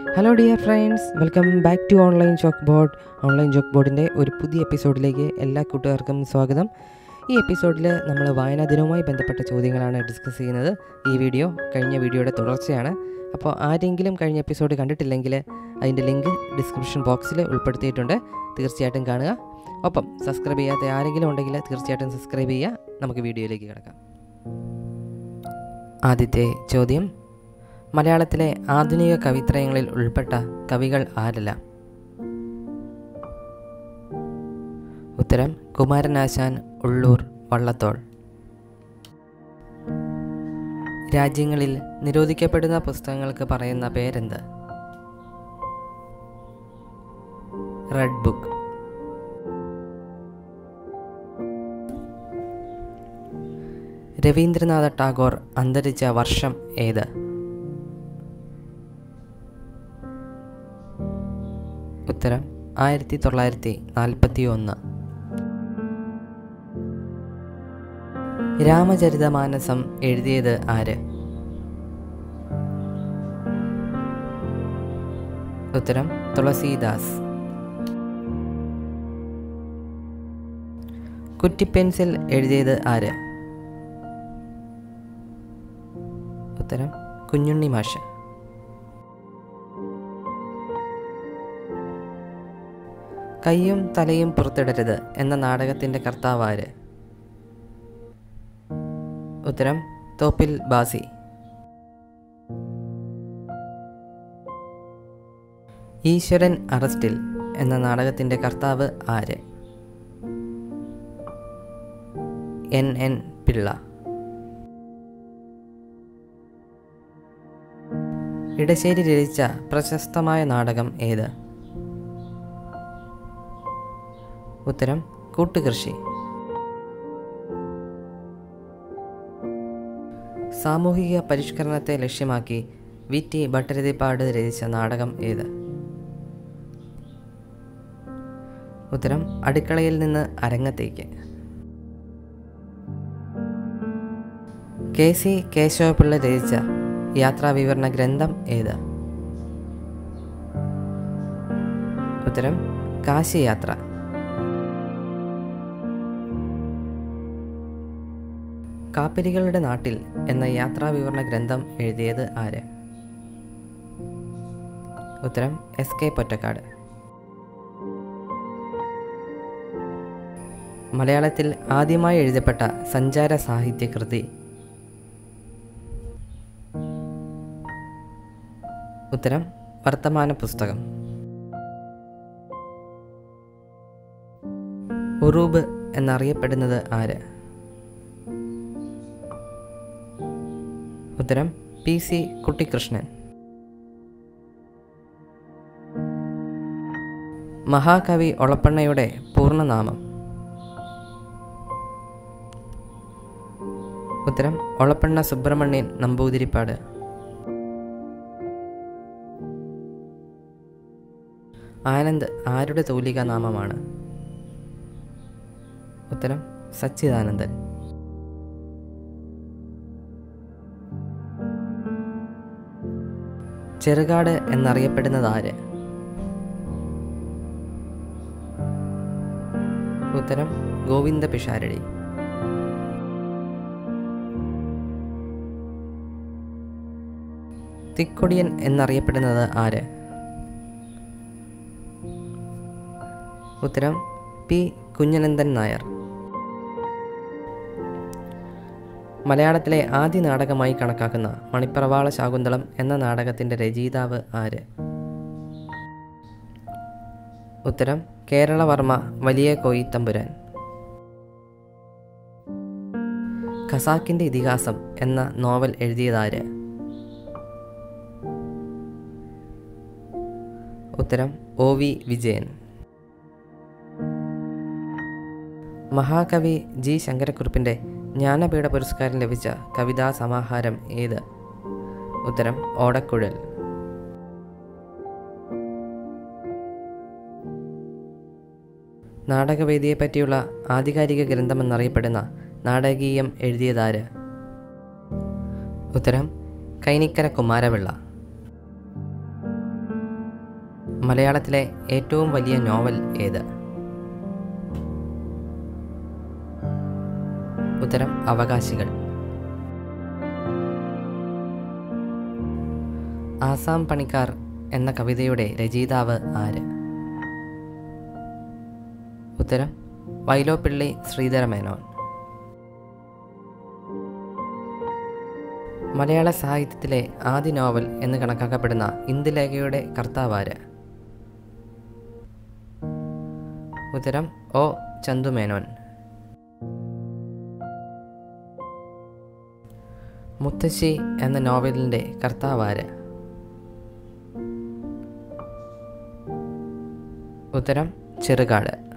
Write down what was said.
hello dear friends welcome back to online chalkboard online ചോക്ക് ബോർഡിൻ്റെ ഒരു പുതിയ എപ്പിസോഡിലേക്ക് എല്ലാ കൂട്ടുകാർക്കും സ്വാഗതം ഈ എപ്പിസോഡിൽ നമ്മൾ വായനാ ദിനവുമായി ബന്ധപ്പെട്ട ചോദ്യങ്ങളാണ് ഡിസ്കസ് ചെയ്യുന്നത് ഈ വീഡിയോ കഴിഞ്ഞ വീഡിയോയുടെ തുടർച്ചയാണ് അപ്പോൾ ആരെങ്കിലും കഴിഞ്ഞ എപ്പിസോഡ് കണ്ടിട്ടില്ലെങ്കിൽ അതിൻ്റെ ലിങ്ക് ഡിസ്ക്രിപ്ഷൻ ബോക്സിൽ ഉൾപ്പെടുത്തിയിട്ടുണ്ട് തീർച്ചയായിട്ടും കാണുക ഒപ്പം സബ്സ്ക്രൈബ് ചെയ്യാത്ത ആരെങ്കിലും ഉണ്ടെങ്കിൽ തീർച്ചയായിട്ടും സബ്സ്ക്രൈബ് ചെയ്യുക നമുക്ക് വീഡിയോയിലേക്ക് കിടക്കാം ആദ്യത്തെ ചോദ്യം മലയാളത്തിലെ ആധുനിക കവിത്രയങ്ങളിൽ ഉൾപ്പെട്ട കവികൾ ആരെല്ലാം ഉത്തരം കുമാരനാശാൻ ഉള്ളൂർ വള്ളത്തോൾ രാജ്യങ്ങളിൽ നിരോധിക്കപ്പെടുന്ന പുസ്തകങ്ങൾക്ക് പറയുന്ന പേരെന്ത് റെഡ് ബുക്ക് രവീന്ദ്രനാഥ ടാഗോർ അന്തരിച്ച വർഷം ഏത് ഉത്തരം ആയിരത്തി തൊള്ളായിരത്തി നാൽപ്പത്തി ഒന്ന് രാമചരിതമാനസം എഴുതിയത് ആര് ഉത്തരം തുളസീദാസ് കുറ്റിപ്പെൻസിൽ എഴുതിയത് ആര് ഉത്തരം കുഞ്ഞുണ്ണി മാഷ് കയ്യും തലയും പുറത്തിടരുത് എന്ന നാടകത്തിൻ്റെ കർത്താവ് ആര് ഉത്തരം തോപ്പിൽ ബാസി ഈശ്വരൻ അറസ്റ്റിൽ എന്ന നാടകത്തിൻ്റെ കർത്താവ് ആര് എൻ എൻ പിള്ള ഇടശ്ശേരി രചിച്ച പ്രശസ്തമായ നാടകം ഏത് ഉത്തരം കൂട്ടുകൃഷി സാമൂഹിക പരിഷ്കരണത്തെ ലക്ഷ്യമാക്കി വി ടി ഭട്ടരതിപ്പാട് രചിച്ച നാടകം ഏത് ഉത്തരം അടുക്കളയിൽ നിന്ന് അരങ്ങത്തേക്ക് കെ സി കേശവപിള്ള രചിച്ച യാത്രാവിവരണ ഗ്രന്ഥം ഏത് ഉത്തരം കാശിയാത്ര കാപ്പിരികളുടെ നാട്ടിൽ എന്ന യാത്രാവിവരണ ഗ്രന്ഥം എഴുതിയത് ആര് ഉത്തരം എസ് കെ പൊറ്റക്കാട് മലയാളത്തിൽ ആദ്യമായി എഴുതപ്പെട്ട സഞ്ചാര സാഹിത്യ കൃതി ഉത്തരം വർത്തമാന പുസ്തകം ഉറൂബ് എന്നറിയപ്പെടുന്നത് ആര് ഉത്തരം പി സി കുട്ടിക്കൃഷ്ണൻ മഹാകവി ഒളപ്പണ്ണയുടെ പൂർണ്ണനാമം ഉത്തരം ഒളപ്പണ്ണ സുബ്രഹ്മണ്യൻ നമ്പൂതിരിപ്പാട് ആനന്ദ് ആരുടെ തൂലിക നാമമാണ് ഉത്തരം സച്ചിദാനന്ദൻ ചെറുകാട് എന്നറിയപ്പെടുന്നത് ആര് ഉത്തരം ഗോവിന്ദ പിഷാരടി തിക്കൊടിയൻ എന്നറിയപ്പെടുന്നത് ആര് ഉത്തരം പി കുഞ്ഞനന്ദൻ നായർ മലയാളത്തിലെ ആദ്യ നാടകമായി കണക്കാക്കുന്ന മണിപ്രവാള ശാകുന്തളം എന്ന നാടകത്തിൻ്റെ രചയിതാവ് ആര് ഉത്തരം കേരളവർമ്മ വലിയ കോയി തമ്പുരാൻ ഖസാക്കിൻ്റെ ഇതിഹാസം എന്ന നോവൽ എഴുതിയതാര് ഉത്തരം ഒ വി വിജയൻ മഹാകവി ജി ശങ്കരക്കുറുപ്പിൻ്റെ ജ്ഞാനപീഠ പുരസ്കാരം ലഭിച്ച കവിതാ സമാഹാരം ഏത് ഉത്തരം ഓടക്കുഴൽ നാടകവേദിയെ പറ്റിയുള്ള ആധികാരിക ഗ്രന്ഥമെന്നറിയപ്പെടുന്ന നാടകീയം എഴുതിയതാര് ഉത്തരം കൈനിക്കര കുമാരപിള്ള മലയാളത്തിലെ ഏറ്റവും വലിയ നോവൽ ഏത് ഉത്തരം അവകാശികൾ ആസാം പണിക്കാർ എന്ന കവിതയുടെ രചയിതാവ് ആര് ഉത്തരം വൈലോപ്പിള്ളി ശ്രീധരമേനോൻ മലയാള സാഹിത്യത്തിലെ ആദ്യ നോവൽ എന്ന് കണക്കാക്കപ്പെടുന്ന ഇന്ദുലേഖയുടെ കർത്താവാര് ഉത്തരം ഒ ചന്തുമേനോൻ മുത്തശ്ശി എന്ന നോവലിൻ്റെ കർത്താവാര് ഉത്തരം ചെറുകാട്